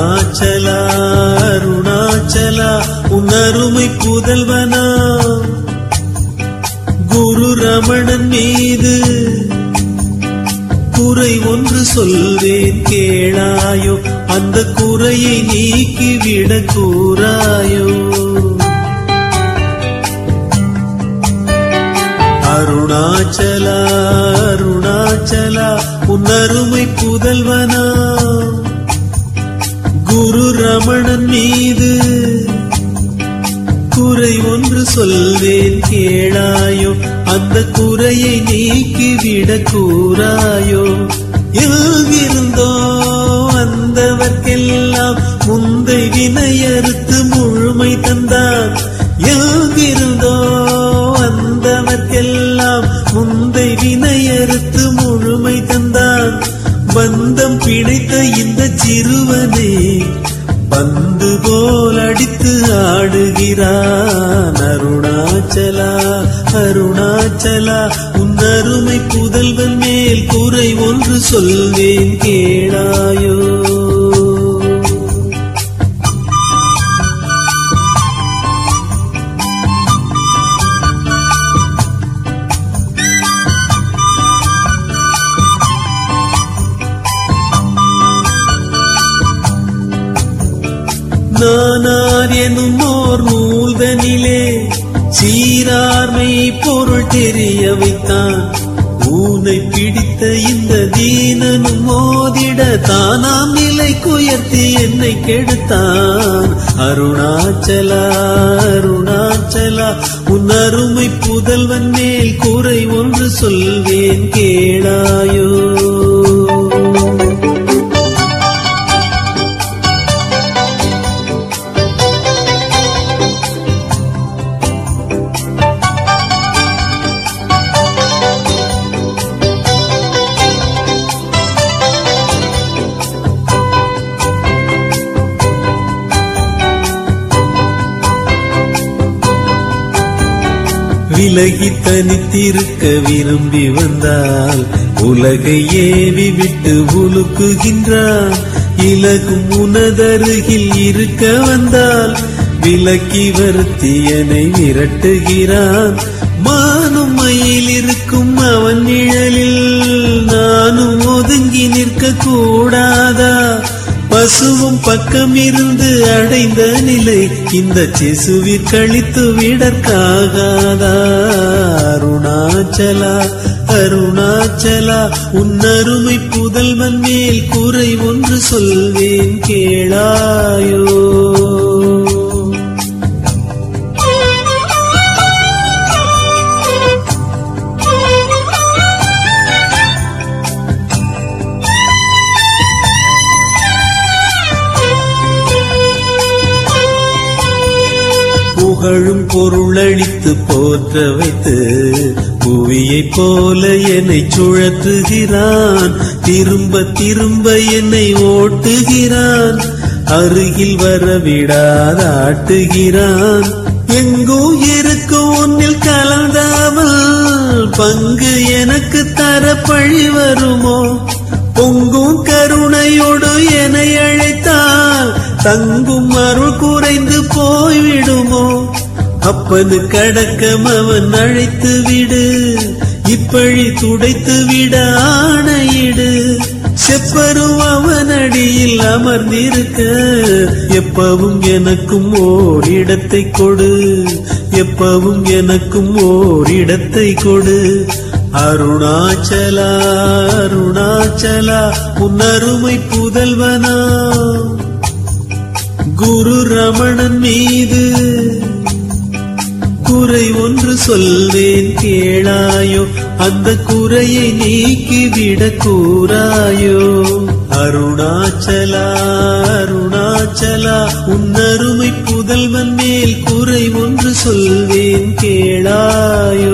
அருணாச்சலா அருணாச்சலா உன்னருமை புதல்வனா குரு ரமணன் மீது குறை ஒன்று சொல்வேன் கேளாயோ அந்த குறையை நீக்கிவிட கூறாயோ அருணாச்சலா அருணாச்சலா உன்னருமை புதல்வனா குரு ரமணன் மீது குறை ஒன்று சொல்வேன் கேளாயோ அந்த குறையை நீக்கிவிட கூறாயோ எங்கிருந்தோ வந்தவர்க்கெல்லாம் முந்தை வினையறுத்து முழுமை தந்தான் எங்கிருந்தோ வந்தவர்க்கெல்லாம் முந்தை வினையறுத்து முழுமை தந்தான் பந்தம் பிணைத்த இந்த சிறுவனே பந்து போல் அடித்து ஆடுகிறான் அருணாச்சலா அருணாச்சலா உன் அருமை புதல்வன் மேல் குறை ஒன்று சொல்வேன் கேளாயோ நானார் எனும் ஓர் நூல்தனிலே சீரார்மை பொருள் தெரிய வைத்தான் ஊனை பிடித்த இந்த தீனனும் மோதிட தானாம் நிலை குயர்த்தி என்னை கெடுத்தான் அருணாச்சலா அருணாச்சலா உன் அருமை புதல்வன் மேல் குறை ஒன்று சொல்வேன் கேளாயோ விலகி தனித்திருக்க விரும்பி வந்தால் உலகை ஏவி விட்டு உலுக்குகின்றான் இலகும் உனதருகில் இருக்க வந்தால் விலக்கி வருத்தியனை விரட்டுகிறான் மானும் மயில் இருக்கும் அவன் நிழலில் நானும் ஒதுங்கி நிற்க கூடாதா பசுவும் பக்கம் இருந்து அடைந்த நிலை இந்த சிசுவிற் கழித்து விடற்காகாதா அருணாச்சலா அருணாச்சலா உன்னருமை புதல்வன் மேல் குறை ஒன்று சொல்வேன் கேளாயோ புகழும் பொருளளித்து போற்ற வைத்து புவியைப் போல என்னை சுழற்றுகிறான் திரும்ப திரும்ப என்னை ஓட்டுகிறான் அருகில் வர விடாதாட்டுகிறான் எங்கோ இருக்கும் உன்னில் கலந்தாமல் பங்கு எனக்கு தர பழி வருமோ பொங்கும் கருணையோடு என்னை அழைத்தால் தங்கும் அருள் குறைந்து போய்விடுமோ அப்பனு கடக்கம் அவன் அழைத்து விடு இப்பழி துடைத்து விட ஆணையிடு செப்பரும் அவன் அடியில் அமர்ந்திருக்க எப்பவும் எனக்கும் ஓரிடத்தை கொடு எப்பவும் எனக்கும் ஓரிடத்தை கொடு அருணாச்சலா அருணாச்சலா உன் அருமை புதல்வனா குரு ரமணன் மீது குறை ஒன்று சொல்வேன் கேளாயோ அந்த குறையை நீக்கிவிட கூறாயோ அருணாச்சலா அருணாச்சலா உன் அருமை புதல்வன் மேல் குறை ஒன்று சொல்வேன் கேளாயோ